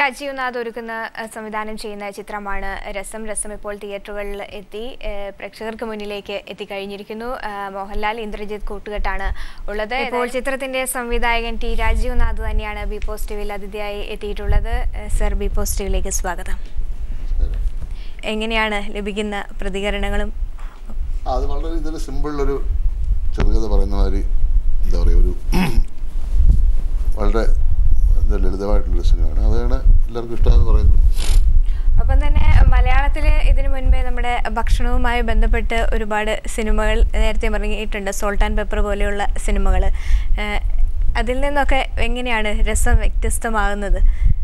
രാജീവ്നാഥ് ഒരുക്കുന്ന അഹ് സംവിധാനം ചെയ്യുന്ന ചിത്രമാണ് രസം രസം ഇപ്പോൾ തിയേറ്ററുകളിൽ എത്തി ഏഹ് പ്രേക്ഷകർക്ക് മുന്നിലേക്ക് എത്തിക്കഴിഞ്ഞിരിക്കുന്നു ആഹ് മോഹൻലാൽ ഇന്ദ്രജിത്ത് കൂട്ടുകെട്ടാണ് ഉള്ളത് ഇപ്പോൾ ചിത്രത്തിന്റെ സംവിധായകൻ ടി രാജീവ്നാഥ് തന്നെയാണ് ബി പോസിറ്റീവിൽ അതിഥിയായി എത്തിയിട്ടുള്ളത് ഏഹ് സർ ബി പോസിറ്റീവിലേക്ക് സ്വാഗതം എങ്ങനെയാണ് ലഭിക്കുന്ന പ്രതികരണങ്ങളും ആ, അത് വളരെ ഇതിൽ സിമ്പിളൊരു ചെറുകഥ പറയുന്ന മാതിരി എന്താ പറയുക ഒരു വളരെ എന്താ ലളിതമായിട്ടുള്ളൊരു സിനിമയാണ് അതാണ് എല്ലാവർക്കും ഇഷ്ടമെന്ന് പറയുന്നു ഒപ്പം തന്നെ മലയാളത്തിൽ ഇതിനു മുൻപേ നമ്മുടെ ഭക്ഷണവുമായി ബന്ധപ്പെട്ട് ഒരുപാട് സിനിമകൾ നേരത്തെ ഇറങ്ങിയിട്ടുണ്ട് സോൾട്ട് ആൻഡ് പെപ്പർ പോലെയുള്ള സിനിമകൾ അതിൽ നിന്നൊക്കെ എങ്ങനെയാണ് രസം വ്യത്യസ്തമാകുന്നത്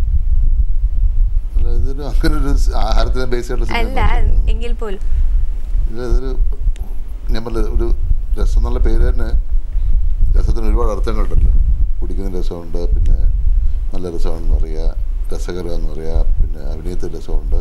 അല്ല ഇതൊരു അങ്ങനെ ഒരു ആഹാരത്തിനെ ബേസ് ചെയ്തിട്ടുള്ള അല്ല സിനിമ എങ്കിൽ പോലും ഇത് ഇതൊരു ഞാൻ പറഞ്ഞ ഒരു രസം എന്നുള്ള പേര് തന്നെ രസത്തിന് ഒരുപാട് അർത്ഥങ്ങളുണ്ടല്ലോ കുടിക്കുന്ന രസമുണ്ട് പിന്നെ നല്ല രസമാണെന്ന് പറയുക രസകരം എന്ന് പറയുക പിന്നെ അഭിനയത്തിൽ രസമുണ്ട്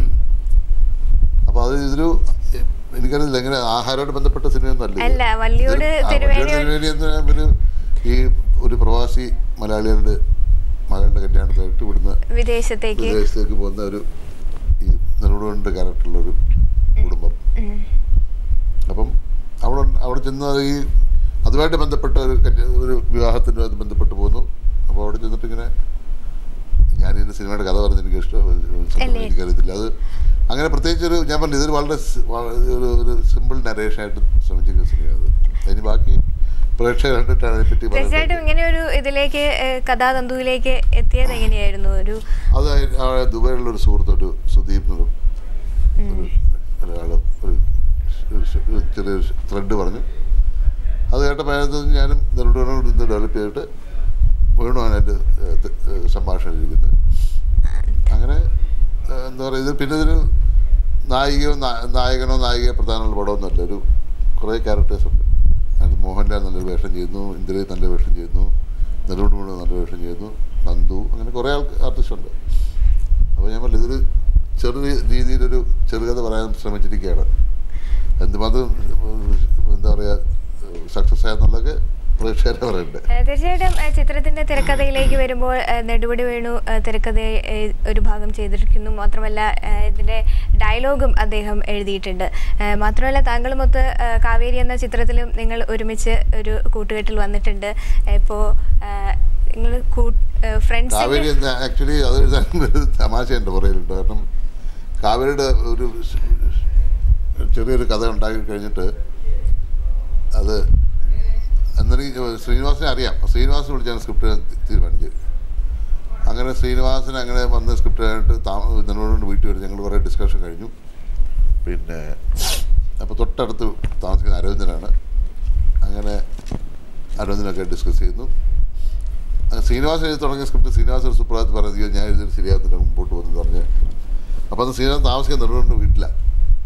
അപ്പോൾ അത് ഇതൊരു എനിക്കറിയില്ല എങ്ങനെ ആഹാരമായിട്ട് ബന്ധപ്പെട്ട സിനിമയൊന്നും അല്ല ഇത്. അല്ല, വള്ളിയോട് ഇതൊരു- ആ, തിരുവേണി- വള്ളിയോട് തിരുവേണി എന്ന് പറയുമ്പോൾ ഒരു ഈ ഒരു പ്രവാസി മലയാളികളുടെ മകളുടെ കല്യാണത്തിനായിട്ട് ഇവിടുന്ന് വിദേശത്തേക്ക് വിദേശത്തേക്ക് പോകുന്ന ഒരു ഈ നെടുകൊണ്ട് ക്യാരക്ടറുള്ള ഒരു കുടുംബം ഉം. അപ്പം അവിടെ അവിടെ ചെന്ന് ഈ അതുമായിട്ട് ബന്ധപ്പെട്ട ഒരു കല്യ- ഒരു വിവാഹത്തിനുമായിട്ട് ബന്ധപ്പെട്ട് പോകുന്നു അപ്പോൾ അവിടെ ചെന്നിട്ട് ഇങ്ങനെ ഞാൻ ഇതിൻ്റെ സിനിമയുടെ കഥ പറഞ്ഞ് എനിക്ക് ഇഷ്ടം അല്ലേ? എനിക്കറിയത്തില്ല അത് അങ്ങനെ പ്രത്യേകിച്ച് ഒരു ഞാൻ പറഞ്ഞു ഇതൊരു വളരെ സ്- വളരെ ഒരു ഒരു സിമ്പിൾ നരേഷനായിട്ട് ശ്രമിച്ചിരിക്കുന്ന സിനിമയാണ് അത് അതിന് ബാക്കി പ്രേക്ഷകർ കണ്ടിട്ടാണ് അതിനെപ്പറ്റി തീർച്ചയായിട്ടും പറയുന്നത് ഇങ്ങനെ ഒരു ഇതിലേക്ക് ഏഹ്, കഥാതന്തുവിലേക്ക് എത്തിയത് എങ്ങനെയായിരുന്നു ഒരു അത് ആ ദുബായിലുള്ള ഒരു സുഹൃത്ത് ഒരു സുദീപ് എന്നൊരു ഒരു ഒരാൾ ഒരു ഒരു ഷ- ഒരു ചെറിയൊരു ത്രെഡ് പറഞ്ഞു അത് കേട്ടപ്പോൾ അതിനകത്ത് ഞാനും നെടുവിനോട് ഇത് ഡെവലപ്പ് ചെയ്തിട്ട് വേണുമാണ് എൻ്റെ സംഭാഷണം ഇരിക്കുന്നത് അങ്ങനെ ഏഹ്, എന്താ പറയുക ഇത് പിന്നെ ഇതൊരു നായികയോ നാ- നായകനോ നായികയോ പ്രധാനമുള്ള പടമൊന്നുമല്ല ഒരു കുറേ ക്യാരക്ടേഴ്സ് ഉണ്ട് അതിൽ മോഹൻലാൽ നല്ലൊരു വേഷം ചെയ്യുന്നു ഇന്ദിരയിൽ നല്ല വേഷം ചെയ്യുന്നു നെടുവിന് വേണു നല്ല വേഷം ചെയ്യുന്നു നന്ദു അങ്ങനെ കുറേ ആൾ ആർട്ടിസ്റ്റ് ഉണ്ട് അപ്പോൾ ഞാൻ പറഞ്ഞു ഇതൊരു ചെറു രീതിയിലൊരു ചെറുകഥ പറയാൻ ശ്രമിച്ചിരിക്കുകയാണ് എന്തുമാത്രം എന്താ പറയുക സക്സസ് ആയെന്നുള്ളതൊക്കെ പ്രേക്ഷകരെ പറയുന്നുണ്ട് ഏഹ് തീർച്ചയായിട്ടും ഏഹ് ചിത്രത്തിന്റെ തിരക്കഥയിലേക്ക് വരുമ്പോൾ ഏഹ് നെടുപടി വേണു ഏഹ് തിരക്കഥ ഏഹ് ഒരു ഭാഗം ചെയ്തിരിക്കുന്നു മാത്രമല്ല ഏഹ് ഇതിന്റെ ഡയലോഗും അദ്ദേഹം എഴുതിയിട്ടുണ്ട് ഏഹ് മാത്രമല്ല താങ്കളുമൊത്ത് ഏഹ് കാവേരി എന്ന ചിത്രത്തിലും നിങ്ങൾ ഒരുമിച്ച് ഒരു കൂട്ടുകെട്ടിൽ വന്നിട്ടുണ്ട് ഇപ്പോൾ നിങ്ങൾ ഫ്രണ്ട്സ് കാവേരി ആക്ച്വലി അത് എഴുതാൻ ഒരു തമാശ എൻ്റെ പുറയിലുണ്ട് കാരണം കാവേരിയുടെ ഒരു സ് ചെറിയൊരു കഥ ഉണ്ടാക്കി കഴിഞ്ഞിട്ട് അത് അന്നേരം ശ്രീനിവാസനെ അറിയാം ശ്രീനിവാസനെ വിളിച്ചാണ് സ്ക്രിപ്റ്റ് എഴുതാൻ തി- തീരുമാനിച്ചത് അങ്ങനെ ശ്രീനിവാസൻ അങ്ങനെ വന്ന് സ്ക്രിപ്റ്റ് ആയിട്ട് താമ നിന്നോട് വീട്ടിൽ വരും ഞങ്ങൾ കുറേ ഡിസ്കഷൻ കഴിഞ്ഞു പിന്നെ അപ്പോൾ തൊട്ടടുത്ത് താമസിക്കുന്ന അരവിന്ദനാണ് അങ്ങനെ അരവിന്ദനൊക്കെ ഡിസ്കസ് ചെയ്യുന്നു അങ്ങനെ ശ്രീനിവാസൻ എഴുതി തുടങ്ങിയ സ്ക്രിപ്റ്റ് ശ്രീനിവാസൻ ഒരു സുപ്രഭാതത്തിൽ പറയുന്നത് ഞാൻ എഴുതിയത് ശരിയാകത്തില്ല മുമ്പോട്ട് പോകുന്നു പറഞ്ഞ് അപ്പോൾ അത് ശ്രീനിവാസൻ താമസിക്കാൻ നെടുകൊണ്ട് വീട്ടിലാണ്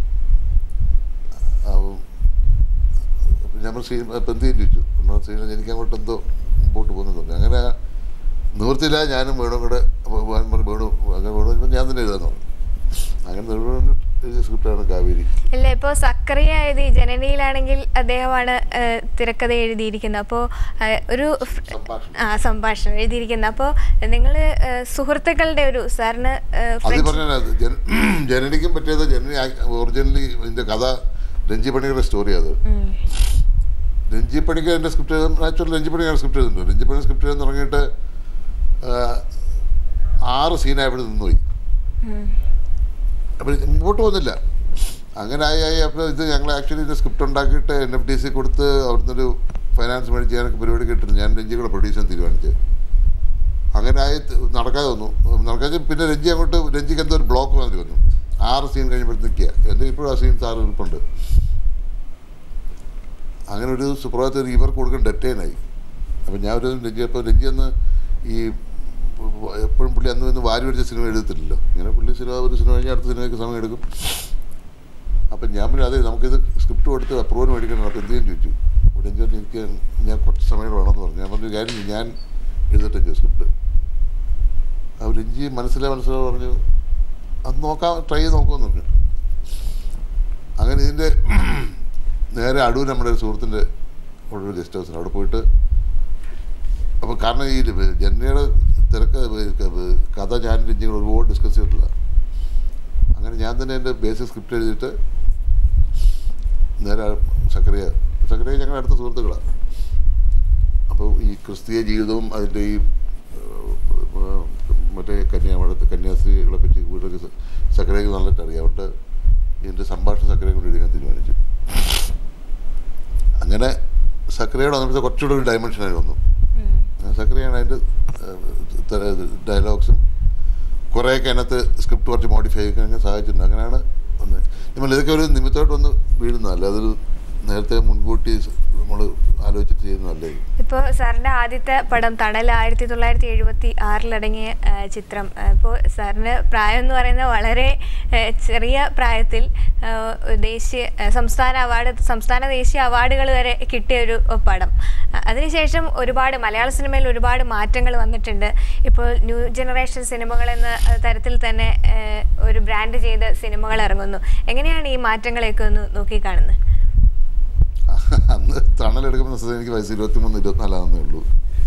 അപ്പം നമ്മൾ ശ്രീ ഇപ്പം എന്ത് ചെയ്യും ചോദിച്ചു എന്നാൽ ശ്രീനിവാസൻ എനിക്ക് അങ്ങോട്ട് എന്തോ മുമ്പോട്ട് പോകുന്നു പറഞ്ഞു അങ്ങനെ നിവൃത്തിയില്ല ഞാനും വേണു കൂടെ അപ്പോൾ ഞാൻ പറഞ്ഞു, വേണു അങ്ങനെ വേണു ഇപ്പം ഞാൻ തന്നെ എഴുതാന്ന് പറഞ്ഞു അങ്ങനെ നെടുകൊണ്ട് എഴുതിയ സ്ക്രിപ്റ്റാണ് കാവേരി അല്ല ഇപ്പോൾ സക്കറിയ എഴുതി ജനനിയിലാണെങ്കിൽ അദ്ദേഹമാണ് ഏഹ് തിരക്കഥ എഴുതിയിരിക്കുന്നത് അപ്പോൾ ഒരു ഫ്- സംഭാഷണം. ആ സംഭാഷണം എഴുതിയിരിക്കുന്നത് അപ്പോൾ നിങ്ങൾ സുഹൃത്തുക്കളുടെ ഒരു സാറിന് ഏഹ്, അത് ഫ്രണ്ട്സ് പറഞ്ഞ ജനനിക്കും പറ്റിയത് ജനനി ഒറിജിനലി ഇതിൻ്റെ കഥ രഞ്ജി പണിയുടെ സ്റ്റോറി അത് ഉം. രഞ്ജി പണിക്കർ എൻ്റെ സ്ക്രിപ്റ്റ് ആക്ച്വലി രഞ്ജി പണിക്കാർ സ്ക്രിപ്റ്റ് ചെയ്തിട്ടുണ്ട് രഞ്ജി പണി സ്ക്രിപ്റ്റ് ചെയ്ത് തുടങ്ങിയിട്ട് ആ, ആറ് സീനായപ്പോൾ നിന്നുപോയി ഉം. അപ്പോൾ മുമ്പോട്ട് പോകുന്നില്ല അങ്ങനെ ആയി ആയി അപ്പോൾ ഇത് ഞങ്ങൾ ആക്ച്വലി ഇത് സ്ക്രിപ്റ്റ് ഉണ്ടാക്കിയിട്ട് എൻ എഫ് ഡി സി കൊടുത്ത് അവിടുന്ന് ഒരു ഫൈനാൻസ് മേടിച്ച് ഞാനൊക്കെ പരിപാടി കിട്ടുന്നു ഞാൻ രഞ്ജി കൂടെ പ്രൊഡ്യൂസ് ചെയ്യാൻ തീരുമാനിച്ചത് അങ്ങനെ ആയി ത- നടക്കാതെ വന്നു നടക്കാതെ പിന്നെ രഞ്ജി അങ്ങോട്ട് രഞ്ജിക്ക് എന്തോ ഒരു ബ്ലോക്ക് മാതിരി വന്നു ആറ് സീൻ കഴിഞ്ഞപ്പോൾ നിൽക്കുക എൻ്റെ ഇപ്പോഴും ആ സീൻ സാറ് ഇരിപ്പുണ്ട് അങ്ങനെ ഒരു സുപ്രഭാതത്തിൽ ഇവർക്ക് കൊടുക്കുന്ന ഡെറ്റേനായി അപ്പം ഞാൻ ഒരു രഞ്ജി അപ്പോൾ രഞ്ജി അന്ന് ഈ എപ്പോഴും പുള്ളി അന്ന് ഇന്ന് വാരി പിടിച്ച സിനിമ എഴുതത്തില്ലല്ലോ ഇങ്ങനെ പുള്ളി സിനിമ ഒരു സിനിമ കഴിഞ്ഞാൽ അടുത്ത സിനിമയ്ക്ക് സമയം എടുക്കും അപ്പം ഞാൻ പിന്നെ അതെ നമുക്കിത് സ്ക്രിപ്റ്റ് കൊടുത്ത് അപ്രൂവൽ മേടിക്കണം അപ്പോൾ എന്ത് ചെയ്യും ചോദിച്ചു അപ്പോൾ രഞ്ജി പറഞ്ഞു എനിക്ക് ഞാൻ കുറച്ച് സമയം കൂടെ വേണമെന്ന് പറഞ്ഞു ഞാൻ പറഞ്ഞു കാര്യം ചെയ്യ്, ഞാൻ എഴുതട്ടെ സ്ക്രിപ്റ്റ് അപ്പോൾ രഞ്ജി മനസ്സിലെ മനസ്സിലെ പറഞ്ഞു അത് നോക്കാം ട്രൈ ചെയ്ത് നോക്കുമെന്ന് പറഞ്ഞു അങ്ങനെ ഇതിൻ്റെ നേരെ അടൂർ നമ്മുടെ ഒരു സുഹൃത്തിൻ്റെ അവിടെ ഒരു ഗസ്റ്റ് ഹൗസിൽ അവിടെ പോയിട്ട് അപ്പോൾ കാരണം ഈ ജനയുടെ തിരക്ക് കഥ ഞാൻ രഞ്ജിങ്ങൾ ഒരുപാട് ഡിസ്കസ് ചെയ്തിട്ടില്ല അങ്ങനെ ഞാൻ തന്നെ എൻ്റെ ബേസിക് സ്ക്രിപ്റ്റ് എഴുതിയിട്ട് നേരെ സക്കറിയ സക്കറിയ ഞങ്ങളുടെ അടുത്ത സുഹൃത്തുക്കളാണ് അപ്പോൾ ഈ ക്രിസ്തീയ ജീവിതവും അതിൻ്റെ ഈ ഏഹ്, മറ്റേ കന്യാമഠത്ത് കന്യാസ്ത്രീകളെ പറ്റി കൂടുതലൊക്കെ സക്കരയ്ക്ക് നല്ലതായിട്ട് അറിയാം അതുകൊണ്ട് ഇതിൻ്റെ സംഭാഷണം സക്കരയെ കൊണ്ട് എഴുതാൻ തീരുമാനിച്ചു അങ്ങനെ സക്കരയോട് വന്നപ്പോഴത്തെ കുറച്ചുകൂടെ ഒരു ഡയമെൻഷനായി വന്നു ഉം. സക്കരയാണ് അതിൻ്റെ ഡയലോഗ്സും കുറേയൊക്കെ അതിനകത്ത് സ്ക്രിപ്റ്റ് കുറച്ച് മോഡിഫൈ ചെയ്യാൻ സഹായിച്ചിട്ടുണ്ട് അങ്ങനെയാണ് വന്നത് നമ്മൾ ഇതൊക്കെ ഒരു നിമിത്തമായിട്ട് വന്ന് വീഴുന്നതല്ല അതൊരു നേരത്തെ മുൻകൂട്ടി നമ്മൾ ആലോചിച്ചിട്ട് ചെയ്യുന്നതല്ലേ ഇപ്പോൾ സാറിൻ്റെ ആദ്യത്തെ പടം തണൽ ആയിരത്തി തൊള്ളായിരത്തി എഴുപത്തി ആറിലടങ്ങിയ ആ, ചിത്രം ഇപ്പോൾ സാറിന് പ്രായം എന്ന് പറയുന്നത് വളരെ ആ, ചെറിയ പ്രായത്തിൽ ആ, ദേശീയ ആ, സംസ്ഥാന അവാർഡ് സംസ്ഥാന ദേശീയ അവാർഡുകൾ വരെ കിട്ടിയ ഒരു പടം ആ, അതിനുശേഷം ഒരുപാട് മലയാള സിനിമയിൽ ഒരുപാട് മാറ്റങ്ങൾ വന്നിട്ടുണ്ട് ഇപ്പോൾ ന്യൂ ജനറേഷൻ സിനിമകൾ എന്ന ആ, തരത്തിൽ തന്നെ ആ, ഒരു ബ്രാൻഡ് ചെയ്ത സിനിമകൾ ഇറങ്ങുന്നു എങ്ങനെയാണ് ഈ മാറ്റങ്ങളെയൊക്കെ ഒന്ന് നോക്കിക്കാണുന്നത് അന്ന് തണലെടുക്കുന്ന സമയത്ത് എനിക്ക് വയസ്സ് ഇരുപത്തിമൂന്ന് ഇരുപത്തിനാലാണെന്നേ ഉള്ളൂ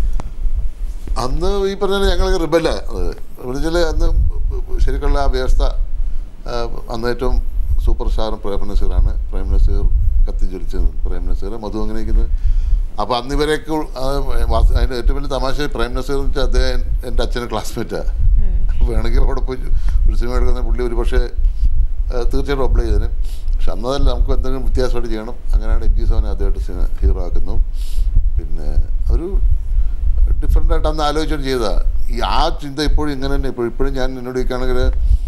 അന്ന് ഈ പറഞ്ഞ ഞങ്ങൾ റിബല്ല അത് വെച്ചാൽ അന്ന് ശരിക്കുള്ള ആ വ്യവസ്ഥ ആ, അന്ന് ഏറ്റവും സൂപ്പർ സ്റ്റാർ പ്രേം നസീറാണ് പ്രേം നസീർ കത്തിജ്വലിച്ചത് പ്രേം നസീർ മധു അങ്ങനെ ഇരിക്കുന്നത് അപ്പോൾ അന്ന് ഇവരെയൊക്കെ ഉൾ- ആ, വാസ- അതിൻ്റെ ഏറ്റവും വലിയ തമാശ പ്രേം നസീർ എന്ന് വെച്ചാൽ അദ്ദേഹം എൻ്റെ അച്ഛൻ്റെ ക്ലാസ്മേറ്റാണ് വേണമെങ്കിൽ അവിടെ പോയി ഒരു സിനിമ എടുക്കുന്ന പുള്ളി ഒരു പക്ഷേ ആ, തീർച്ചയായിട്ടും അപ്ലൈ ചെയ്തതിന് പക്ഷെ അന്നതല്ല നമുക്ക് എന്തെങ്കിലും വ്യത്യാസമായിട്ട് ചെയ്യണം അങ്ങനെയാണ് എം ജി സോനെ ആദ്യമായിട്ട് സിനിമ ഹീറോ ആക്കുന്നു പിന്നെ ഒരു ഡിഫറെൻ്റ് ആയിട്ട് അന്ന് ആലോചിച്ചിട്ട് ചെയ്തതാണ് ഈ ആ ചിന്ത ഇപ്പോഴും ഇങ്ങനെ തന്നെ ഇപ്പോഴും ഇപ്പോഴും ഞാൻ എന്നോട് ചോദിക്കുകയാണെങ്കിൽ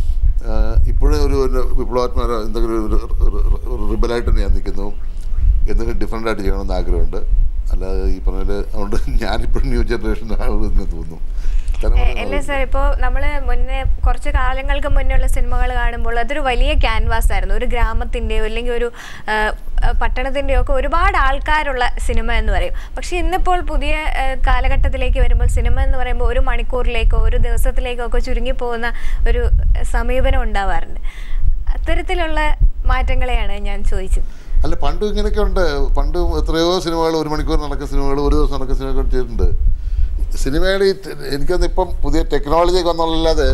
ഇപ്പോഴും ഒരു ഒരു വിപ്ലവാത്മക എന്തെങ്കിലും ഒരു ഒരു റിബലായിട്ട് തന്നെ ഞാൻ നിൽക്കുന്നു എന്തെങ്കിലും ഡിഫറെൻ്റ് ആയിട്ട് ചെയ്യണമെന്ന് ആഗ്രഹമുണ്ട് അല്ലാതെ ഈ പറഞ്ഞ അതുകൊണ്ട് ഞാനിപ്പോഴും ന്യൂ ജനറേഷൻ ആണെന്ന് തോന്നുന്നു കാരണം എ- അല്ല സാർ ഇപ്പോൾ നമ്മൾ മുന്നേ കുറച്ച് കാലങ്ങൾക്ക് മുന്നേ ഉള്ള സിനിമകൾ കാണുമ്പോൾ അതൊരു വലിയ ക്യാൻവാസ് ആയിരുന്നു ഒരു ഗ്രാമത്തിൻ്റെയോ അല്ലെങ്കിൽ ഒരു ആ, ആ, പട്ടണത്തിൻ്റെയോ ഒക്കെ ഒരുപാട് ആൾക്കാരുള്ള സിനിമ എന്ന് പറയും പക്ഷേ ഇന്നിപ്പോൾ പുതിയ ആ, കാലഘട്ടത്തിലേക്ക് വരുമ്പോൾ സിനിമ എന്ന് പറയുമ്പോൾ ഒരു മണിക്കൂറിലേക്കോ ഒരു ദിവസത്തിലേക്കോ ഒക്കെ ചുരുങ്ങിപ്പോകുന്ന ഒരു സമീപനം ഉണ്ടാവാറുണ്ട് അത്തരത്തിലുള്ള മാറ്റങ്ങളെയാണ് ഞാൻ ചോദിച്ചത് അല്ല പണ്ടും ഇങ്ങനെയൊക്കെ ഉണ്ട് പണ്ട് എത്രയോ സിനിമകൾ ഒരു മണിക്കൂർ നടക്കുന്ന സിനിമകൾ ഒരു ദിവസം നടക്കുന്ന സിനിമകൾ ചെയ്തിട്ടുണ്ട് സിനിമയുടെ ഈ ടെ- എനിക്കൊന്ന് ഇപ്പം പുതിയ ടെക്നോളജി ഒക്കെ വന്നുള്ളല്ലാതെ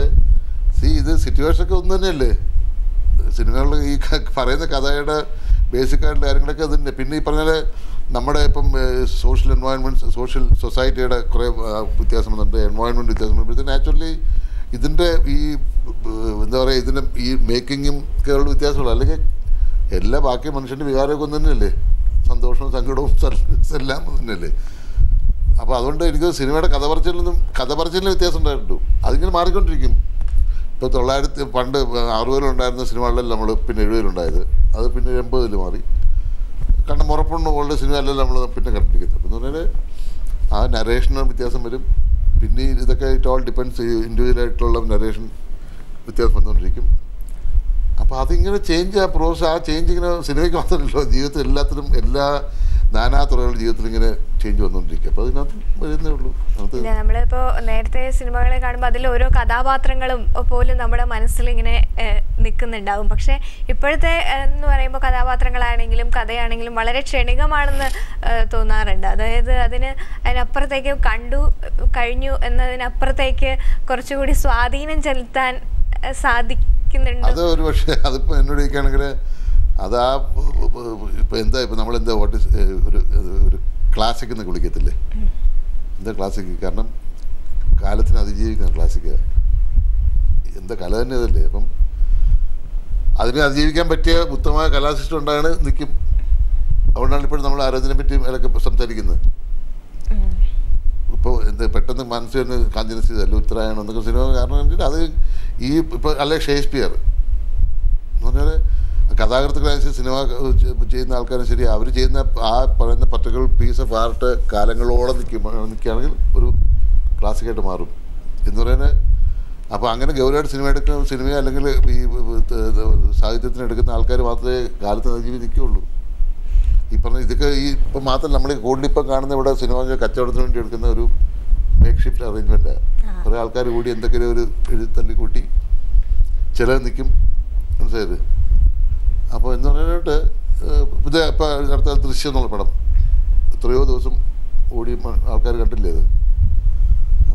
സി ഇത് സിറ്റുവേഷൻ ഒക്കെ ഒന്ന് തന്നെയല്ലേ സിനിമകളിൽ ഈ ക- പറയുന്ന കഥയുടെ ബേസിക് ആയിട്ടുള്ള കാര്യങ്ങളൊക്കെ അത് തന്നെ പിന്നെ ഈ പറഞ്ഞാൽ നമ്മുടെ ഇപ്പം സോഷ്യൽ എൻവയോൺമെൻറ്റ് സോഷ്യൽ സൊസൈറ്റിയുടെ കുറേ ആ, വ്യത്യാസം വന്നിട്ടുണ്ട് എൻവയോൺമെൻറ്റ് വ്യത്യാസം വരുമ്പോഴത്തേക്ക് നാച്ചുറലി ഇതിൻ്റെ ഈ ഏഹ്, എന്താ പറയുക ഇതിൻ്റെ ഈ മേക്കിങ്ങും ഒക്കെ ഉള്ള വ്യത്യാസമുള്ളൂ അല്ലെങ്കിൽ എല്ലാ ബാക്കി മനുഷ്യൻ്റെ വികാരമൊക്കെ ഒന്ന് തന്നെയല്ലേ സന്തോഷവും സങ്കടവും സൽ- എല്ലാം ഒന്ന് തന്നെയല്ലേ അപ്പോൾ അതുകൊണ്ട് എനിക്ക് സിനിമയുടെ കഥ പറച്ചിലിൽ നിന്നും കഥ പറച്ചിലിന് വ്യത്യാസം ഉണ്ടായിട്ടു അതിങ്ങനെ മാറിക്കൊണ്ടിരിക്കും ഇപ്പോൾ തൊള്ളായിരത്തി പണ്ട് അറുപതിലുണ്ടായിരുന്ന സിനിമകളിലല്ല നമ്മൾ പിന്നെ എഴുപതിലുണ്ടായത് അത് പിന്നെ എൺപതിൽ മാറി കാരണം മുറപ്പുണ്ണ പോലുള്ള സിനിമ അല്ലല്ലോ നമ്മൾ പിന്നെ കണ്ടിരിക്കുന്നത് അപ്പം എന്ന് പറഞ്ഞാൽ ആ നരേഷന് വ്യത്യാസം വരും പിന്നെ ഈ ഇതൊക്കെ ഇറ്റ് ഓൾ ഡിപ്പെൻസ് ഇൻഡിവിജ്വലായിട്ടുള്ള നരേഷൻ വ്യത്യാസം വന്നുകൊണ്ടിരിക്കും അപ്പോൾ അതിങ്ങനെ ചേഞ്ച് ആ പ്രോസസ് ആ ചേഞ്ച് ഇങ്ങനെ സിനിമയ്ക്ക് മാത്രമല്ലോ ജീവിതത്തിൽ എല്ലാത്തിലും എല്ലാ നാനാ തുറകളുടെ ജീവിതത്തിൽ ഇങ്ങനെ ചേഞ്ച് വന്നുകൊണ്ടിരിക്കും അപ്പോൾ അതിനകത്ത് വരുന്നേ ഉള്ളൂ അത് പിന്നെ നമ്മളിപ്പോൾ നേരത്തെ സിനിമകളെ കാണുമ്പോൾ അതിൽ ഓരോ കഥാപാത്രങ്ങളും പോലും നമ്മുടെ മനസ്സിൽ ഇങ്ങനെ ഏഹ്, നിൽക്കുന്നുണ്ടാവും പക്ഷേ ഇപ്പോഴത്തെ ഏഹ്, എന്ന് പറയുമ്പോൾ കഥാപാത്രങ്ങളാണെങ്കിലും കഥയാണെങ്കിലും വളരെ ക്ഷണികമാണെന്ന് ഏഹ്, തോന്നാറുണ്ട് അതായത് അതിന് അതിനപ്പുറത്തേക്ക് കണ്ടു കഴിഞ്ഞു എന്നതിനപ്പുറത്തേക്ക് കുറച്ചുകൂടി സ്വാധീനം ചെലുത്താൻ ഏഹ്, സാധിക്കുന്നുണ്ട് അത് ഒരു പക്ഷേ അതിപ്പോൾ എന്നോട് ചോദിക്കുകയാണെങ്കിൽ അത് ആ ഇപ്പോൾ എന്താ ഇപ്പോൾ നമ്മളെന്താ വാട്ട് ഇസ് ഒരു ഒരു ക്ലാസിക് എന്ന് വിളിക്കത്തില്ലേ എന്താ ക്ലാസിക് കാരണം കാലത്തിന് അതിജീവിക്കുന്ന ക്ലാസിക് എന്താ കല തന്നെ അതല്ലേ അപ്പം അതിനെ അതിജീവിക്കാൻ പറ്റിയ ഉത്തമമായ കലാസിസ്റ്റം ഉണ്ടായാണ് നിൽക്കും അതുകൊണ്ടാണ് ഇപ്പോഴും നമ്മൾ ആരോഗ്യത്തിനെ പറ്റി അതിലൊക്കെ സംസാരിക്കുന്നത് ഉം. ഇപ്പോൾ എന്ത് പെട്ടെന്ന് മനസ്സിൽ വരുന്ന കാഞ്ചനസി അല്ല ഉത്തരായണം എന്നൊക്കെ സിനിമ കാരണം വെച്ചിട്ട് അത് ഈ ഇപ്പോൾ അല്ലെ ഷേക്സ്പിയർ എന്ന് പറഞ്ഞാൽ കഥാകൃത്തുക്കളനുസരിച്ച് സിനിമ ചെയ്യുന്ന ആൾക്കാരും ശരി അവർ ചെയ്യുന്ന ആ പറയുന്ന പർട്ടിക്കുലർ പീസ് ഓഫ് ആർട്ട് കാലങ്ങളോളം നിൽക്കും നിൽക്കുകയാണെങ്കിൽ ഒരു ക്ലാസിക്കായിട്ട് മാറും എന്ന് പറയുന്നത് അപ്പോൾ അങ്ങനെ ഗൗരവമായിട്ട് സിനിമ എടുക്കുന്ന സിനിമ അല്ലെങ്കിൽ ഈ സാഹിത്യത്തിന് എടുക്കുന്ന ആൾക്കാർ മാത്രമേ കാലത്ത് ജീവി നിൽക്കുകയുള്ളൂ ഈ പറഞ്ഞ ഇതൊക്കെ ഈ ഇപ്പം മാത്രം നമ്മൾ കൂടുതൽ ഇപ്പം കാണുന്ന ഇവിടെ സിനിമ കച്ചവടത്തിന് വേണ്ടി എടുക്കുന്ന ഒരു മേക്ക് ഷിഫ്റ്റ് അറേഞ്ച്മെൻറ്റാണ് ആ. കുറേ ആൾക്കാർ കൂടി എന്തെങ്കിലും ഒരു എഴുതി തള്ളിക്കൂട്ടി ചിലർ നിൽക്കും മനസ്സിലായത് അപ്പോൾ എന്ന് പറഞ്ഞിട്ട് ഇത് ഇപ്പം അടുത്ത ദൃശ്യം എന്നുള്ള പടം എത്രയോ ദിവസം ഓടി ആൾക്കാർ കണ്ടില്ലേ അത്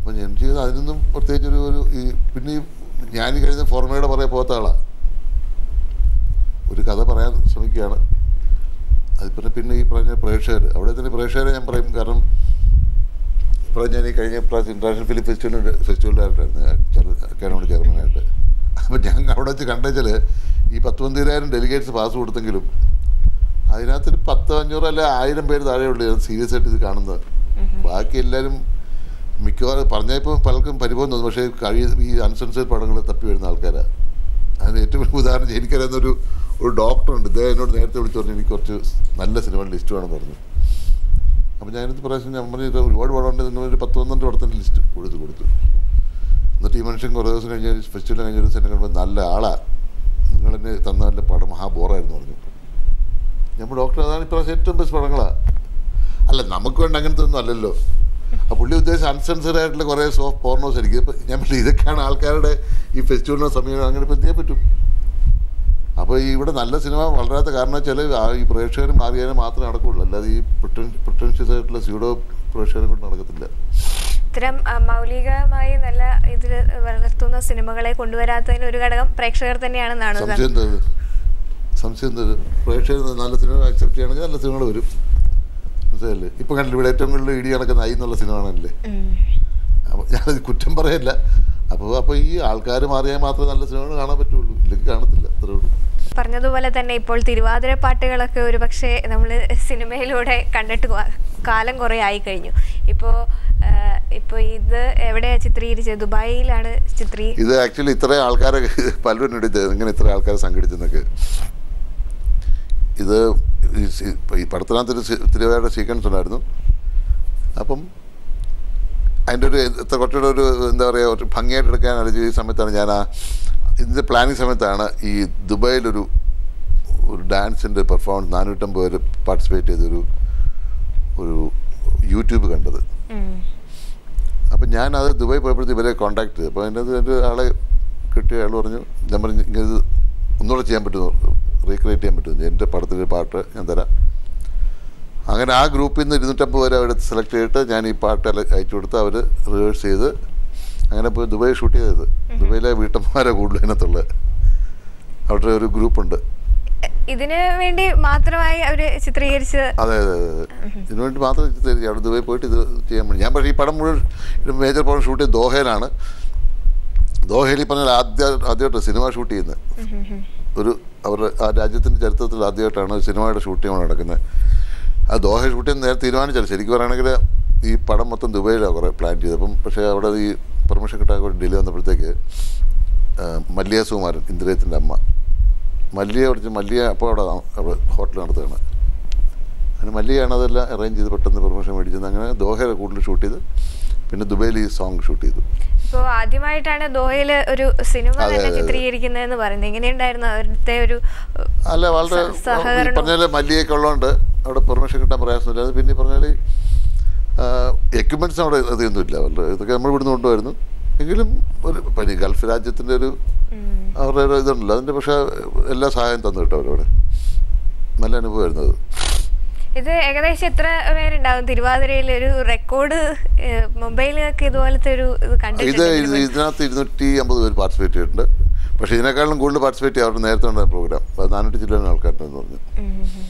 അപ്പം എനിക്ക് അതിനൊന്നും പ്രത്യേകിച്ച് ഒരു ഒരു ഈ പിന്നെ ഈ ഞാൻ ഈ കഴിഞ്ഞ ഫോർമയുടെ പുറകെ പോകാത്ത ആളാണ് ഒരു കഥ പറയാൻ ശ്രമിക്കുകയാണ് അത് പിന്നെ പിന്നെ ഈ പറഞ്ഞ പ്രേക്ഷകർ അവിടെ തന്നെ പ്രേക്ഷകരെ ഞാൻ പറയും കാരണം ഇപ്പോൾ ഞാൻ ഈ കഴിഞ്ഞ പ്രാവശ്യം ഇൻ്റർനാഷണൽ ഫിലിം ഫെസ്റ്റിവലിൻ്റെ ഫെസ്റ്റിവലായിട്ടായിരുന്നു അക്കാഡമിയുടെ ചെയർമാനായിട്ട് അപ്പം ഞാൻ അവിടെ വെച്ച് കണ്ടുവെച്ചാൽ ഈ പത്ത് പന്തിരായിരം ഡെലിഗേറ്റ്സ് പാസ് കൊടുത്തെങ്കിലും അതിനകത്തൊരു പത്ത് അഞ്ഞൂറ് അല്ല ആയിരം പേര് താഴെയുള്ളൂ സീരിയസ് ആയിട്ട് ഇത് കാണുന്നത് ബാക്കി എല്ലാവരും മിക്കവാറും പറഞ്ഞപ്പോൾ പലർക്കും പരിഭവം തോന്നും പക്ഷേ കഴിയ ഈ അൺസെൻസേഡ് പടങ്ങൾ തപ്പി വരുന്ന ആൾക്കാരാണ് അതിന് ഏറ്റവും വലിയ ഉദാഹരണം എനിക്കറിയാവുന്ന ഒരു ഒരു ഡോക്ടറുണ്ട് ഇദ്ദേഹം എന്നോട് നേരത്തെ വിളിച്ചു പറഞ്ഞു എനിക്ക് കുറച്ച് നല്ല സിനിമയുടെ ലിസ്റ്റ് വേണം പറഞ്ഞു അപ്പോൾ ഞാനിത് പ്രാവശ്യം ഞാൻ പറഞ്ഞു ഇത് ഒരുപാട് പടമുണ്ട് നിങ്ങളൊരു പത്ത് പന്ത്രണ്ട് പടത്തിൻ്റെ ലിസ്റ്റ് കൊടുത്തു കൊടുത്തു എന്നിട്ട് ഈ മനുഷ്യൻ കുറേ ദിവസം കഴിഞ്ഞ് ഫെസ്റ്റിവൽ കഴിഞ്ഞ ഒരു ദിവസം കാണുമ്പോൾ നല്ല ആളാ നിങ്ങളെന്നെ തന്ന നല്ല പടം മഹാ ബോറായിരുന്നു പറഞ്ഞു നമ്മൾ ഡോക്ടർ അതാണ് ഇപ്രാവശ്യം ഏറ്റവും ബെസ്റ്റ് പടങ്ങളാണ് അല്ല നമുക്ക് വേണ്ട അങ്ങനത്തെ ഒന്നും അല്ലല്ലോ ആ പുള്ളി ഉദ്ദേശിച്ച അൺസെൻസർഡ് ആയിട്ടുള്ള കുറേ സോഫ്റ്റ് പോർണോസ് എനിക്ക് ഇപ്പം ഞാൻ പറഞ്ഞു ഇതൊക്കെയാണ് ആൾക്കാരുടെ ഈ ഫെസ്റ്റിവലിനോ സമയം അങ്ങനെ ഇപ്പം എന്ത് ചെയ്യാൻ പറ്റും അപ്പോൾ ഈ ഇവിടെ നല്ല സിനിമ വളരാത്ത കാരണം വെച്ചാൽ ആ ഈ പ്രേക്ഷകർ മാറിയാലും മാത്രമേ നടക്കുള്ളൂ അല്ലാതെ ഈ പ്രിട്ടൻഷ്യസ് ആയിട്ടുള്ള സ്യൂഡോ പ്രേക്ഷകരെ കൊണ്ട് നടക്കത്തില്ല ഇത്തരം ആ, മൗലികമായി നല്ല ഇതിൽ വളർത്തുന്ന സിനിമകളെ കൊണ്ടുവരാത്തതിന് ഒരു ഘടകം പ്രേക്ഷകർ തന്നെയാണെന്നാണ് സംശയം എന്താ ഇത്? സംശയം എന്താ ഇത്? പ്രേക്ഷകർ നല്ല സിനിമ അക്സെപ്റ്റ് ചെയ്യണമെങ്കിൽ നല്ല സിനിമകൾ വരും മനസ്സിലല്ലേ ഇപ്പം കണ്ടില്ല ഇവിടെ ഏറ്റവും കൂടുതൽ ഇടി കണക്കുന്ന ഐ എന്നുള്ള സിനിമ ആണല്ലേ ഉം. അപ്പോൾ ഞാനത് കുറ്റം പറയല്ല അപ്പോൾ അപ്പോൾ ഈ ആൾക്കാർ മാറിയാൽ മാത്രമേ നല്ല സിനിമകൾ കാണാൻ പറ്റുള്ളൂ ഇല്ലെങ്കിൽ കാണത്തില്ല അത്രേ ഉള്ളൂ പറഞ്ഞതുപോലെ തന്നെ ഇപ്പോൾ തിരുവാതിര പാട്ടുകളൊക്കെ ഒരു പക്ഷേ നമ്മൾ സിനിമയിലൂടെ കണ്ടിട്ട് കൊ- കാലം കുറേ ആയി കഴിഞ്ഞു ഇപ്പോൾ ഇപ്പോൾ ഇത് എവിടെയാണ് ചിത്രീകരിച്ചത് ദുബായിലാണ് ചിത്രീ ഇത് ആക്ച്വലി ഇത്രയും ആൾക്കാരെ പലരും എടുത്ത് ഇങ്ങനെ ഇത്ര ആൾക്കാരെ സംഘടിച്ചെന്നൊക്കെ ഇത് ഈ സി- ഇപ്പൊ ഈ പടത്തിനകത്തൊരു തിരുവാതിര സീക്വൻസ് ഉണ്ടായിരുന്നു അപ്പം അതിൻ്റെ ഒരു എത്ര കുറച്ചുകൂടെ ഒരു എന്താ പറയുക ഒരു ഭംഗിയായിട്ട് എടുക്കാൻ ആലോചിച്ച ഈ സമയത്താണ് ഞാൻ ആ ഇതിൻ്റെ പ്ലാനിങ് സമയത്താണ് ഈ ദുബായിലൊരു ഒരു ഡാൻസിൻ്റെ പെർഫോമൻസ് നാനൂറ്റമ്പത് പേര് പാർട്ടിസിപ്പേറ്റ് ചെയ്തൊരു ഒരു യൂട്യൂബ് കണ്ടത് ഉം. അപ്പം ഞാൻ അത് ദുബായി പോയപ്പോഴത്തേക്ക് ഇവരെ കോൺടാക്ട് ചെയ്തു അപ്പോൾ അതിൻ്റെ അത് എൻ്റെ ആളെ കിട്ടിയ ആൾ പറഞ്ഞു ഞാൻ പറഞ്ഞു ഇങ്ങനെ ഇത് ഒന്നുകൂടെ ചെയ്യാൻ പറ്റുമോ റീക്രിയേറ്റ് ചെയ്യാൻ പറ്റുമോ എൻ്റെ പടത്തിൻ്റെ പാട്ട് ഞാൻ തരാം അങ്ങനെ ആ ഗ്രൂപ്പിൽ നിന്ന് ഇരുന്നൂറ്റമ്പത് പേരെ അവിടെ സെലക്ട് ചെയ്തിട്ട് ഞാൻ ഈ പാട്ട് എല്ലാം അയച്ചു കൊടുത്ത് അവർ റിഹേഴ്സ് ചെയ്ത് അങ്ങനെ പോയി ദുബായ് ഷൂട്ട് ചെയ്തത് ദുബായിലെ വീട്ടമ്മമാരെ കൂടുതൽ അതിനകത്തുള്ളത് അവിടെ ഒരു ഗ്രൂപ്പുണ്ട് ഇതിന് വേണ്ടി മാത്രമായി അവർ ചിത്രീകരിച്ച് അതെ അതെ അതെ അതെ ഇതിനു വേണ്ടി മാത്രം ഇത് ചെയ്തു. അവിടെ ദുബായി പോയിട്ട് ഇത് ചെയ്യാൻ വേണ്ടി ഞാൻ പക്ഷേ ഈ പടം മുഴുവൻ മേജർ പടം ഷൂട്ട് ചെയ്ത് ദോഹയിലാണ് ദോഹയിൽ ഈ പറഞ്ഞാൽ ആദ്യ ആദ്യമായിട്ട് സിനിമ ഷൂട്ട് ചെയ്യുന്നത് ഒരു അവരുടെ ആ രാജ്യത്തിൻ്റെ ചരിത്രത്തിൽ ആദ്യമായിട്ടാണ് ഒരു സിനിമയുടെ ഷൂട്ടിംഗ് നടക്കുന്നത് ആ ദോഹ ഷൂട്ട് ചെയ്യാൻ നേരെ തീരുമാനിച്ചത് ശരിക്കും പറയുകയാണെങ്കിൽ ഈ പടം മൊത്തം ദുബൈയിലാണ് കുറേ പ്ലാൻ ചെയ്തത് അപ്പം പക്ഷേ അവിടെ ഈ പെർമിഷൻ കിട്ടാൻ കൂടി ഡിലേ വന്നപ്പോഴത്തേക്ക് ആ, മല്ലിയ സുകുമാരൻ ഇന്ദ്രിയത്തിൻ്റെ അമ്മ മല്ലിയെ വിളിച്ച് മല്ലിയ അപ്പോൾ അവിടെ അവിടെ ഹോട്ടൽ നടത്തുകയാണ് അങ്ങനെ മല്ലിയാണ് അതെല്ലാം അറേഞ്ച് ചെയ്ത് പെട്ടെന്ന് പെർമിഷൻ മേടിച്ചത് അങ്ങനെ ദോഹയിൽ കൂടുതൽ ഷൂട്ട് ചെയ്ത് പിന്നെ ദുബൈയിൽ ഈ സോങ് ഷൂട്ട് ചെയ്തു ഇപ്പോൾ ആദ്യമായിട്ടാണ് ദോഹയിൽ ഒരു സിനിമ അതെ, തന്നെ അതെ, അതെ. ചിത്രീകരിക്കുന്നതെന്ന് പറയുന്നത് എങ്ങനെയുണ്ടായിരുന്നു അവരുടെ ഒരു അല്ല വളരെ സ- സഹകരണം. പറഞ്ഞാൽ മല്ലിയൊക്കെ ഉള്ളതുകൊണ്ട് അവിടെ പെർമിഷൻ കിട്ടാൻ പ്രയാസമില്ല അത് പിന്നെ പറഞ്ഞാൽ എക്യുപ്മെൻറ്റ്സ് അവിടെ അധികമൊന്നുമില്ല വളരെ ഇതൊക്കെ നമ്മൾ ഇവിടുന്ന് കൊണ്ടുവരുന്നു എങ്കിലും ഒരു പനി ഗൾഫ് രാജ്യത്തിൻ്റെ ഒരു ഉം, അവരുടെ ഒരു ഇതുണ്ടല്ലോ അതിൻ്റെ പക്ഷേ എല്ലാ സഹായം തന്നു കേട്ടോ അവരവിടെ നല്ല അനുഭവമായിരുന്നു അത് ഇത് ഏകദേശം എത്ര പേരുണ്ടാവും തിരുവാതിരയിൽ ഒരു റെക്കോർഡ് മൊബൈലിലൊക്കെ ഇതുപോലത്തെ ഒരു ഇത് ഇത് കണ്ടിട്ടുണ്ട് ഇത് ഇതിനകത്ത് ഇരുന്നൂറ്റി അമ്പത് പേര് പാർട്ടിസിപ്പേറ്റ് ചെയ്തിട്ടുണ്ട് പക്ഷേ ഇതിനേക്കാളും കൂടുതൽ പാർട്ടിസിപ്പേറ്റ് ചെയ്യാൻ അവർ നേരത്തെ ഉണ്ടായ പ്രോഗ്രാം അത് നാനൂറ്റി ചില്ലുന്ന ആൾക്കാരുണ്ടെന്ന് പറഞ്ഞു ഉം, ഉം.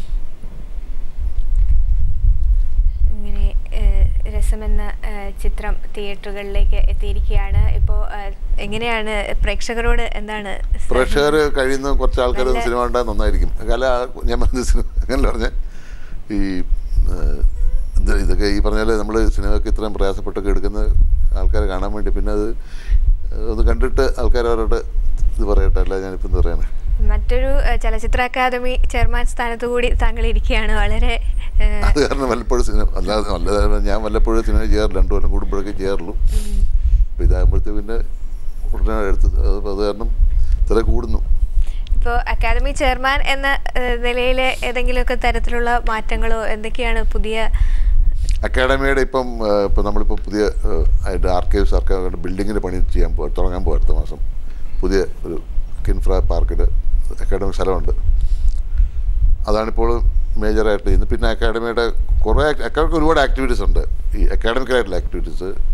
ഇങ്ങനെ ഏഹ്, രസമെന്ന ഏഹ്, ചിത്രം തിയേറ്ററുകളിലേക്ക് എത്തിയിരിക്കുകയാണ് ഇപ്പോൾ എങ്ങനെയാണ് പ്രേക്ഷകരോട് എന്താണ് പ്രേക്ഷകർ കഴിയുന്ന കുറച്ച് ആൾക്കാർ നല്ല- സിനിമ ഉണ്ടായാൽ നന്നായിരിക്കും കല ഞാൻ പറഞ്ഞ സിനിമ അങ്ങനെ പറഞ്ഞ ഈ ഏഹ്, ഇത് ഇതൊക്കെ ഈ പറഞ്ഞാൽ നമ്മൾ സിനിമയ്ക്ക് ഇത്രയും പ്രയാസപ്പെട്ടൊക്കെ എടുക്കുന്ന ആൾക്കാരെ കാണാൻ വേണ്ടി പിന്നെ അത് ഒന്ന് കണ്ടിട്ട് ആൾക്കാർ അവരോട് ഇത് പറയട്ടെ അല്ല ഞാനിപ്പോൾ എന്താ പറയാനാ മറ്റൊരു ഏഹ്, ചലച്ചിത്ര അക്കാദമി ചെയർമാൻ സ്ഥാനത്ത് കൂടി താങ്കൾ ഇരിക്കുകയാണ് വളരെ ഏഹ്, അത് കാരണം വല്ലപ്പോഴും സിനിമ അല്ലാതെ അല്ലാതെ ഞാൻ വല്ലപ്പോഴും സിനിമ ചെയ്യാറില്ല രണ്ടു കൊല്ലം കൂടുമ്പോഴൊക്കെ ചെയ്യാറുള്ളൂ ഉം. അപ്പോൾ ഇതാകുമ്പോഴത്തേക്ക് പിന്നെ ഉടനെ എടുത്ത് അത് അത് കാരണം ഇത്ര കൂടുന്നു ഇപ്പോൾ അക്കാദമി ചെയർമാൻ എന്ന നിലയിൽ ഏതെങ്കിലുമൊക്കെ തരത്തിലുള്ള മാറ്റങ്ങളോ എന്തൊക്കെയാണ് പുതിയ അക്കാഡമിയുടെ ഇപ്പം ഏഹ്, ഇപ്പം നമ്മളിപ്പോൾ പുതിയ ഏഹ്, അതിൻ്റെ ആർക്കൈവ്സ് ആർക്കൈവ് ബിൽഡിങ്ങിൻ്റെ പണി ചെയ്യാൻ പോ തുടങ്ങാൻ പോകും അടുത്ത മാസം പുതിയ ഒരു കിൻഫ്ര പാർക്കിൽ അക്കാഡമി സ്ഥലമുണ്ട് അതാണിപ്പോൾ മേജറായിട്ട് ചെയ്യുന്നത് പിന്നെ അക്കാഡമിയുടെ കുറേ അക്കാഡമിക്ക് ഒരുപാട് ആക്ടിവിറ്റീസ് ഉണ്ട് ഈ അക്കാഡമിക്കലായിട്ടുള്ള ആക്ടിവിറ്റീസ്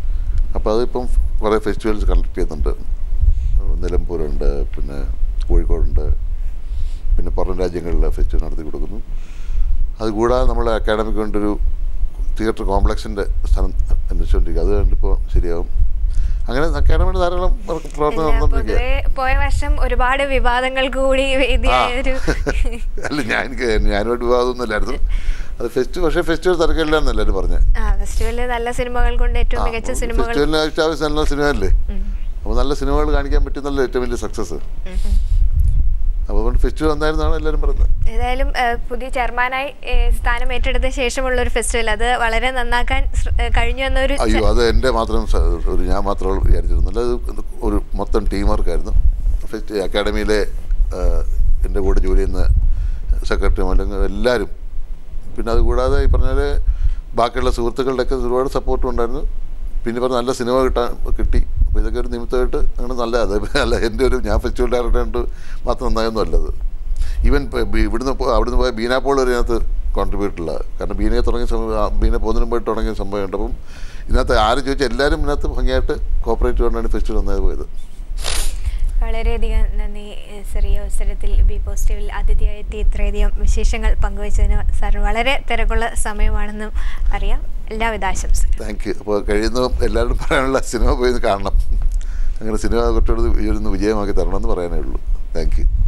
അപ്പോൾ അതിപ്പം കുറേ ഫെസ്റ്റിവൽസ് കണ്ടക്ട് ചെയ്യുന്നുണ്ട് നിലമ്പൂരുണ്ട് പിന്നെ കോഴിക്കോടുണ്ട് പിന്നെ പുറം രാജ്യങ്ങളിൽ ഫെസ്റ്റിവൽ നടത്തി കൊടുക്കുന്നു അതുകൂടാതെ നമ്മൾ അക്കാഡമിക്ക് വേണ്ടൊരു തിയേറ്റർ കോംപ്ലക്സിൻ്റെ സ്ഥലം അന്വേഷിച്ചുകൊണ്ടിരിക്കുക അത് കണ്ടിപ്പോൾ ശരിയാവും അങ്ങനെ അക്കാഡമിയുടെ ധാരാളം വർക്ക് പ്രവർത്തനം ഇല്ല, നടന്നുകൊണ്ടിരിക്കുക പൊതുവെ പോയ വർഷം ഒരുപാട് വിവാദങ്ങൾക്ക് കൂടി വേദിയായ ഒരു അല്ല ഞാൻ എനിക്ക് ഞാനുമായിട്ട് വിവാദമൊന്നുമില്ലായിരുന്നു അത് ഫെസ്റ്റ് പക്ഷേ ഫെസ്റ്റിവൽ തിരക്കില്ല എന്നല്ല എല്ലാവരും പറഞ്ഞത് ആ ഫെസ്റ്റിവലിൽ നല്ല സിനിമകൾ കൊണ്ട് ഏറ്റവും മികച്ച സിനിമകൾ ഫെസ്റ്റിവലിന് ആവശ്യം നല്ല സിനിമയല്ലേ ഉം. അപ്പോൾ നല്ല സിനിമകൾ കാണിക്കാൻ പറ്റുന്നല്ലോ ഏറ്റവും വലിയ സക്സസ് ഉം ഉം. അപ്പോൾ അതുകൊണ്ട് ഫെസ്റ്റിവൽ വന്നായിരുന്നാണ് എല്ലാവരും പറഞ്ഞത് ഏതായാലും ഏഹ്, പുതിയ ചെയർമാനായി ഏഹ്, സ്ഥാനം ഏറ്റെടുത്ത ശേഷമുള്ള ഒരു ഫെസ്റ്റിവൽ അത് വളരെ നന്നാക്കാൻ ശ്ര- ഏഹ്, കഴിഞ്ഞു എന്നൊരു അയ്യോ അത് എൻ്റെ മാത്രം സ- ഒരു ഞാൻ മാത്രം വിചാരിച്ചിരുന്നില്ല അത് ഒരു മൊത്തം ടീം വർക്കായിരുന്നു ഫെസ്റ്റ് അക്കാഡമിയിലെ ആ, എൻ്റെ കൂടെ ജോലി ചെയ്യുന്ന സെക്രട്ടറി അല്ലെങ്കിൽ എല്ലാവരും പിന്നെ അതുകൂടാതെ ഈ പറഞ്ഞ പോലെ ബാക്കിയുള്ള സുഹൃത്തുക്കളുടെയൊക്കെ ഒരുപാട് സപ്പോർട്ടും ഉണ്ടായിരുന്നു പിന്നെ പറഞ്ഞ നല്ല സിനിമ കിട്ടാൻ കിട്ടി അപ്പോൾ ഇതൊക്കെ ഒരു നിമിത്തമായിട്ട് അങ്ങനെ നല്ല അത് അല്ല എൻ്റെ ഒരു ഞാൻ ഫെസ്റ്റിവൽ ഡയറക്ടറായിട്ട് മാത്രം നന്നായൊന്നും അല്ലത് ഈവൻ ഇപ്പം ബി- ഇവിടുന്ന് പോ- അവിടുന്ന് പോയ ബീന പോൾ ഒരു ഇതിനകത്ത് കോൺട്രിബ്യൂട്ട് ഉള്ള കാരണം ബീനയെ തുടങ്ങിയ സമയം ആ ബീന പോകുന്നതിന് മുമ്പായിട്ട് തുടങ്ങിയ സംഭവം ഉണ്ട് അപ്പം ഇതിനകത്ത് ആര് ചോദിച്ചാൽ എല്ലാവരും ഇതിനകത്ത് ഭംഗിയായിട്ട് കോപ്പറേറ്റ് കൊണ്ടാണ് ഫെസ്റ്റിവൽ നന്നായി പോയത് വളരെയധികം നന്ദി ഏഹ്, ചെറിയ അവസരത്തിൽ ബി പോസിറ്റീവിൽ അതിഥിയായി എത്തി ഇത്രയധികം വിശേഷങ്ങൾ പങ്കുവച്ചതിന് സാർ വളരെ തിരക്കുള്ള സമയമാണെന്നും അറിയാം എല്ലാവിധ ആശംസകളും താങ്ക് യു അപ്പോൾ കഴിയുന്നതും എല്ലാവരും പറയാനുള്ള സിനിമ പോയി ഒന്ന് കാണണം അങ്ങനെ സിനിമ കുട്ടിയോട് ഒന്ന് വിജയമാക്കി തരണമെന്ന് പറയാനേ ഉള്ളൂ താങ്ക് യു